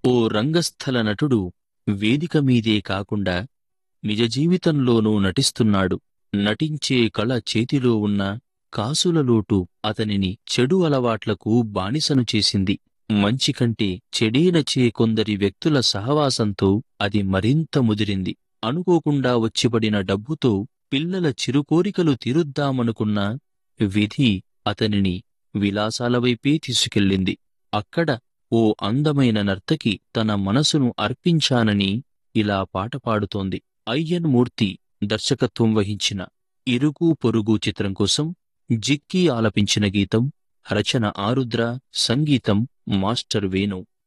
ఓ రంగస్థల నటుడు వేదిక మీదే కాకుండా నిజ జీవితంలోనూ నటిస్తున్నాడు నటించే కళ చేతిలో ఉన్న కాసుల లోటు అతనిని చెడు అలవాట్లకు బానిసను చేసింది మంచి కంటే చెడే నచ్చే కొందరి వ్యక్తుల సహవాసంతో అది మరింత ముదిరింది అనుకోకుండా వచ్చిపడిన డబ్బుతో పిల్లల చిరుకోరికలు తీరుద్దామనుకున్న విధి అతనిని విలాసాల వైపే తీసుకెళ్ళింది అక్కడ ఓ అందమైన నర్తకి తన మనసును అర్పించానని ఇలా పాట పాడుతోంది అయ్యన్ మూర్తి దర్శకత్వం వహించిన ఇరుగు పొరుగు చిత్రం కోసం జిక్కి ఆలపించిన గీతం రచన ఆరుద్ర సంగీతం మాస్టర్ వేణు